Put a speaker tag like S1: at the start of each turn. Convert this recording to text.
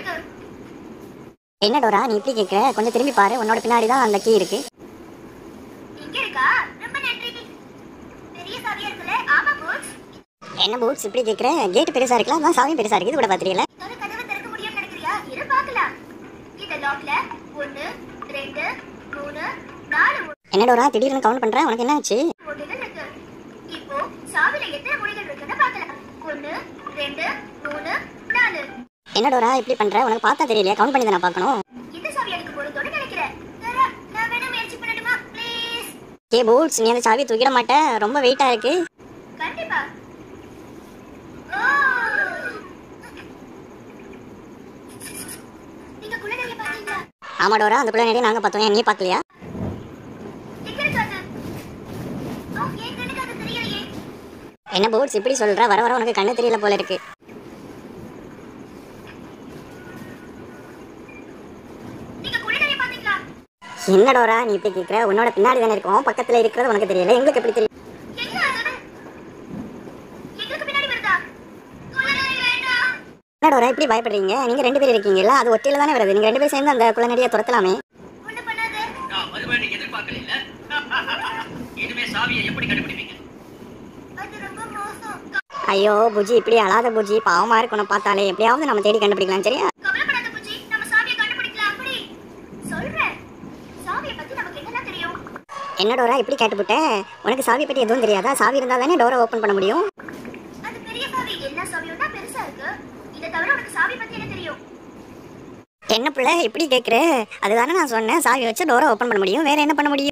S1: இருக்கு
S2: என்ன டோரா நீ இப்படி கேட்குற கொஞ்சம் திரும்பி பாரு உன்னோட பின்னாடி தான் அந்த கீ இருக்கு
S1: இங்க இருக்கா ரொம்ப நன்றி பெரிய சாவியா இருக்குல்ல ஆமா போஸ்
S2: என்ன பூட்ஸ் இப்படி கேட்குற கேட் பெருசா இருக்கலாம் அதான் சாவியும் பெருசா இருக்கு இது கூட பாத்திரியல
S1: ஒரு கதவை திறக்க முடியும்னு நினைக்கிறியா இரு பார்க்கலாம் இந்த லாக்ல ஒன்னு ரெண்டு மூணு நாலு
S2: என்ன டோரா திடீர்னு கவுண்ட் பண்ற உனக்கு என்ன ஆச்சு
S1: மொழிகள் இருக்கு இப்போ சாவில எத்தனை மொழிகள் இருக்குன்னு பார்க்கலாம் ஒன்னு ரெண்டு மூணு நாலு
S2: என்ன டோரா இப்படி பண்ற உனக்கு பார்த்தா தெரியலையா கவுண்ட் பண்ணி தானே பார்க்கணும்
S1: இந்த சாவி எனக்கு பொருத்தோடு நினைக்கிறேன் தரா, நான் வேணா முயற்சி பண்ணட்டுமா ப்ளீஸ்
S2: ஏ பூட்ஸ் நீ அந்த சாவி தூக்கிட மாட்ட ரொம்ப வெயிட்டா இருக்கு
S1: கண்டிப்பா ஓ! நீங்க குள்ளநரிய பாத்தீங்களா
S2: ஆமா டோரா அதுக்குள்ள நிறைய நாங்க பார்த்தோம் ஏன் நீ பார்க்கலையா
S1: எங்க இருக்கு அது ஓ, என் கண்ணுக்கு அது தெரியலையே
S2: என்ன பூட்ஸ் இப்படி சொல்ற வர வர உனக்கு கண்ணு தெரியல போல இருக்கு
S1: நீங்க குள்ளநரிய பாத்தீங்களா
S2: என்ன டோரா நீ இப்படி கேட்குற உன்னோட பின்னாடி தானே இருக்கும் பக்கத்துல இருக்கிறது உனக்கு தெரியல எங்களுக்கு எப்படி தெரியும்
S1: என்ன அது எங்களுக்கு பின்னாடி வருதா குள்ளநரி வேண்டாம்
S2: என்ன டோரா இப்படி பயப்படுறீங்க நீங்க ரெண்டு பேர் இருக்கீங்கல்ல அது ஒத்தையில தானே வருது நீங்க ரெண்டு பேரும் சேர்ந்து அந்த குள்ளநடியை துரத்தலாமே
S1: ஒண்ணு பண்ணாத
S3: நான் மறுபடியும் நீங்க எதிர்பார்க்கல இனிமே சாவியை எப்படி கண்டுபிடிப்பீங்க
S1: அது ரொம்ப மோசம்
S2: ஐயோ புஜி இப்படி அழாத புஜி பாவமா இருக்கணும் பார்த்தாலே எப்படியாவது நம்ம தேடி கண்டுபிடிக்கலாம் சரியா
S1: கவலைப்படாத பூச்சி நம்ம சாவியை கண்டுபிடிக்கலாம் அப்படி சொல்றேன் சாவியை பத்தி நமக்கு என்னெல்லாம் தெரியும்
S2: என்ன டோரா இப்படி கேட்டுப்புட்ட உனக்கு சாவி பற்றி எதுவும் தெரியாதா சாவி இருந்தா தானே டோரை ஓப்பன் பண்ண முடியும்
S1: அது பெரிய சாவி எல்லா சாவியும் தான் பெருசா இருக்கு இதை தவிர உனக்கு சாவி பத்தி என்ன தெரியும்
S2: என்ன பிள்ளை இப்படி கேட்குற அதுதானே நான் சொன்னேன் சாவி வச்சு டோரை ஓப்பன் பண்ண முடியும் வேற என்ன பண்ண முடியும்